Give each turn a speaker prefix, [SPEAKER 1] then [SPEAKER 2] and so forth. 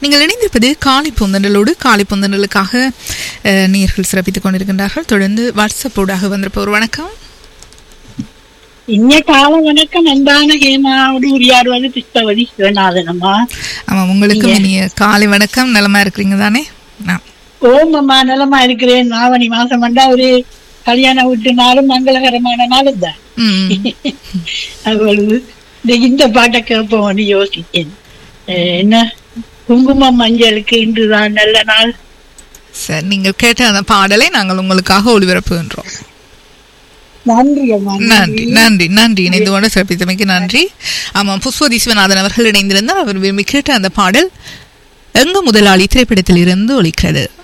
[SPEAKER 1] நீங்கள் இணைந்திருப்பது காலை பொந்தண்டலோடு காலை பொந்தண்டலுக்காக அஹ், நேயர்கள் சிறப்பித்துக் கொண்டிருக்கின்றார்கள் தொடர்ந்து வாட்ஸ்அப்போடாக வந்திருப்பவர் வணக்கம்
[SPEAKER 2] இங்க கால வணக்கம் அன்பான ஹேமாவோடு உரியாடுவது புஷ்பவதி சிவநாதன் அம்மா
[SPEAKER 1] ஆமாம் உங்களுக்கும் இனிய காலை வணக்கம் நலமா இருக்கிறீங்க தானே ஆ.
[SPEAKER 2] ஓம் அம்மா நலமா இருக்கிறேன் ஆவணி மாசம் வந்தா ஒரு கல்யாண வீட்டு நாளும் மங்களகரமான நாளும் தான்
[SPEAKER 1] ம்.
[SPEAKER 2] அவ்வளவு இந்த இந்த பாட்டை கேட்போம்னு யோசித்தேன் அஹ் என்ன குங்குமம் மஞ்சளுக்கு இன்றுதான் நல்ல நாள்
[SPEAKER 1] சரி நீங்கள் கேட்ட அந்த பாடலை நாங்கள் உங்களுக்காக ஒளிபரப்புகின்றோம்
[SPEAKER 2] நன்றி அம்மா
[SPEAKER 1] நன்றி நன்றி நன்றி இணைந்து கொண்டு சிறப்பித்தமைக்கு நன்றி ஆமாம் புஷ்பதி சிவநாதன் அவர்கள் இணைந்திருந்தார் அவர் விரும்பி கேட்ட அந்த பாடல் எங்க முதலாளி திரைப்படத்தில் இருந்து ஒலிக்கிறது